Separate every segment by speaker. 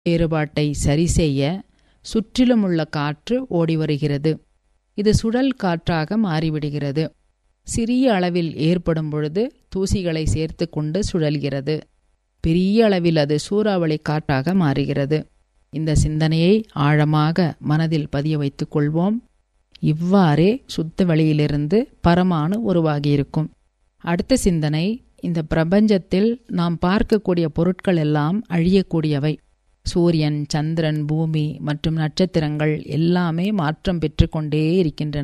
Speaker 1: வேறுபாட்டை சரிசெய்ய சுற்றிலும் உள்ள காற்று ஓடி வருகிறது இது சுழல் காற்றாக மாறிவிடுகிறது சிறிய அளவில் ஏற்படும் பொழுது தூசிகளை சேர்த்து கொண்டு சுழல்கிறது பெரிய அளவில் அது சூறாவளி காற்றாக மாறுகிறது இந்த சிந்தனையை ஆழமாக மனதில் பதிய வைத்துக் கொள்வோம் இவ்வாறே சுத்த வெளியிலிருந்து பரமானு உருவாகியிருக்கும் அடுத்த சிந்தனை இந்த பிரபஞ்சத்தில் நாம் பார்க்கக்கூடிய பொருட்கள் எல்லாம் அழியக்கூடியவை சூரியன் சந்திரன் பூமி மற்றும் நட்சத்திரங்கள் எல்லாமே மாற்றம் பெற்றுக்கொண்டே இருக்கின்றன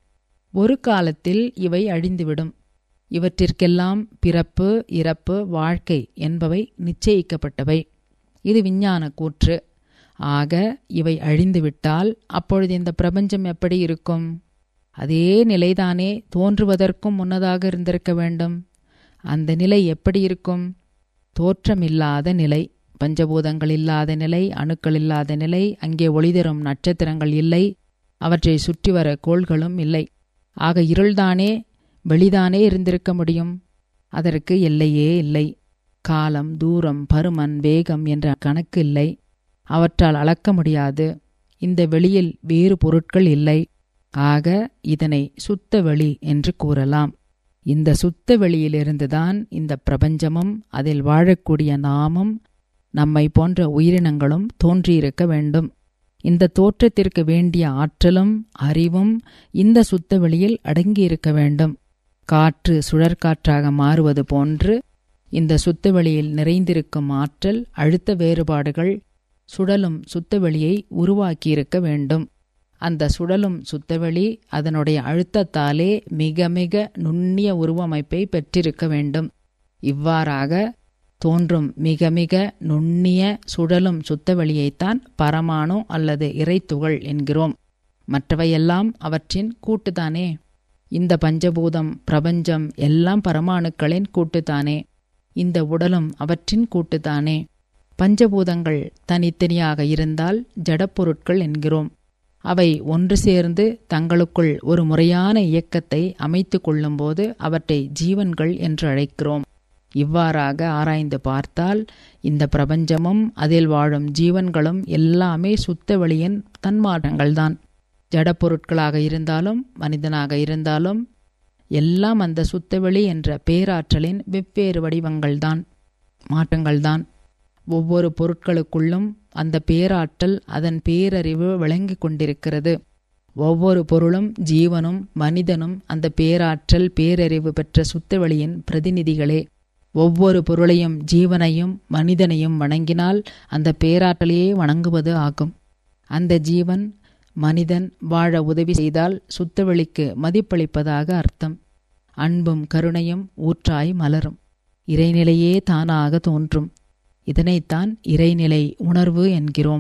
Speaker 1: ஒரு காலத்தில் இவை அழிந்துவிடும் இவற்றிற்கெல்லாம் பிறப்பு இறப்பு வாழ்க்கை என்பவை நிச்சயிக்கப்பட்டவை இது விஞ்ஞான கூற்று ஆக இவை அழிந்துவிட்டால் அப்பொழுது இந்த பிரபஞ்சம் எப்படி இருக்கும் அதே நிலைதானே தோன்றுவதற்கும் முன்னதாக இருந்திருக்க வேண்டும் அந்த நிலை எப்படி இருக்கும் தோற்றமில்லாத நிலை பஞ்சபூதங்கள் இல்லாத நிலை அணுக்கள் இல்லாத நிலை அங்கே ஒளிதரும் நட்சத்திரங்கள் இல்லை அவற்றை சுற்றி வர கோள்களும் இல்லை ஆக இருள்தானே வெளிதானே இருந்திருக்க முடியும் அதற்கு எல்லையே இல்லை காலம் தூரம் பருமன் வேகம் என்ற கணக்கு இல்லை அவற்றால் அளக்க முடியாது இந்த வெளியில் வேறு பொருட்கள் இல்லை ஆக இதனை சுத்த வெளி என்று கூறலாம் இந்த சுத்த வெளியிலிருந்துதான் இந்த பிரபஞ்சமும் அதில் வாழக்கூடிய நாமும் நம்மை போன்ற உயிரினங்களும் தோன்றியிருக்க வேண்டும் இந்த தோற்றத்திற்கு வேண்டிய ஆற்றலும் அறிவும் இந்த சுத்த வெளியில் அடங்கியிருக்க வேண்டும் காற்று சுழற்காற்றாக மாறுவது போன்று இந்த சுத்தவெளியில் நிறைந்திருக்கும் ஆற்றல் அழுத்த வேறுபாடுகள் சுழலும் சுத்தவெளியை உருவாக்கியிருக்க வேண்டும் அந்த சுழலும் சுத்தவெளி அதனுடைய அழுத்தத்தாலே மிக மிக நுண்ணிய உருவமைப்பை பெற்றிருக்க வேண்டும் இவ்வாறாக தோன்றும் மிக மிக நுண்ணிய சுழலும் சுத்தவெளியைத்தான் பரமாணு அல்லது இறைத்துகள் என்கிறோம் மற்றவையெல்லாம் அவற்றின் கூட்டுதானே இந்த பஞ்சபூதம் பிரபஞ்சம் எல்லாம் பரமாணுக்களின் கூட்டுத்தானே இந்த உடலும் அவற்றின் கூட்டுத்தானே பஞ்சபூதங்கள் தனித்தனியாக இருந்தால் ஜடப்பொருட்கள் என்கிறோம் அவை ஒன்று சேர்ந்து தங்களுக்குள் ஒரு முறையான இயக்கத்தை அமைத்து கொள்ளும்போது அவற்றை ஜீவன்கள் என்று அழைக்கிறோம் இவ்வாறாக ஆராய்ந்து பார்த்தால் இந்த பிரபஞ்சமும் அதில் வாழும் ஜீவன்களும் எல்லாமே சுத்த வெளியின் தன்மாற்றங்கள்தான் ஜடப்பொருட்களாக இருந்தாலும் மனிதனாக இருந்தாலும் எல்லாம் அந்த சுத்தவெளி என்ற பேராற்றலின் வெவ்வேறு வடிவங்கள்தான் மாற்றங்கள்தான் ஒவ்வொரு பொருட்களுக்குள்ளும் அந்த பேராற்றல் அதன் பேரறிவு விளங்கிக் கொண்டிருக்கிறது ஒவ்வொரு பொருளும் ஜீவனும் மனிதனும் அந்த பேராற்றல் பேரறிவு பெற்ற சுத்தவெளியின் பிரதிநிதிகளே ஒவ்வொரு பொருளையும் ஜீவனையும் மனிதனையும் வணங்கினால் அந்த பேராற்றலையே வணங்குவது ஆகும் அந்த ஜீவன் மனிதன் வாழ உதவி செய்தால் சுத்தவெளிக்கு மதிப்பளிப்பதாக அர்த்தம் அன்பும் கருணையும் ஊற்றாய் மலரும் இறைநிலையே தானாக தோன்றும் இதனைத்தான் இறைநிலை உணர்வு என்கிறோம்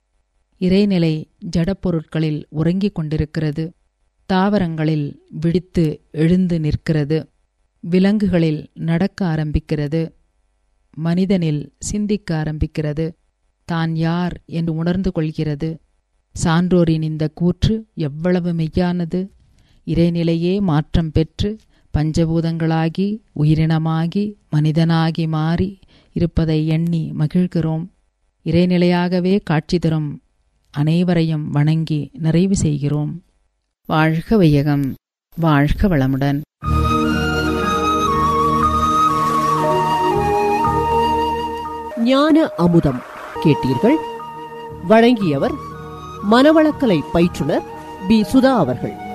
Speaker 1: இறைநிலை ஜடப்பொருட்களில் உறங்கிக் கொண்டிருக்கிறது தாவரங்களில் விழித்து எழுந்து நிற்கிறது விலங்குகளில் நடக்க ஆரம்பிக்கிறது மனிதனில் சிந்திக்க ஆரம்பிக்கிறது தான் யார் என்று உணர்ந்து கொள்கிறது சான்றோரின் இந்த கூற்று எவ்வளவு மெய்யானது இறைநிலையே மாற்றம் பெற்று பஞ்சபூதங்களாகி உயிரினமாகி மனிதனாகி மாறி இருப்பதை எண்ணி மகிழ்கிறோம் இறைநிலையாகவே காட்சி தரும் அனைவரையும் வணங்கி நிறைவு செய்கிறோம் வாழ்க வையகம் வாழ்க வளமுடன்
Speaker 2: ஞான அமுதம் கேட்டீர்கள் வழங்கியவர் மனவளக்கலை பயிற்றுனர் பி சுதா அவர்கள்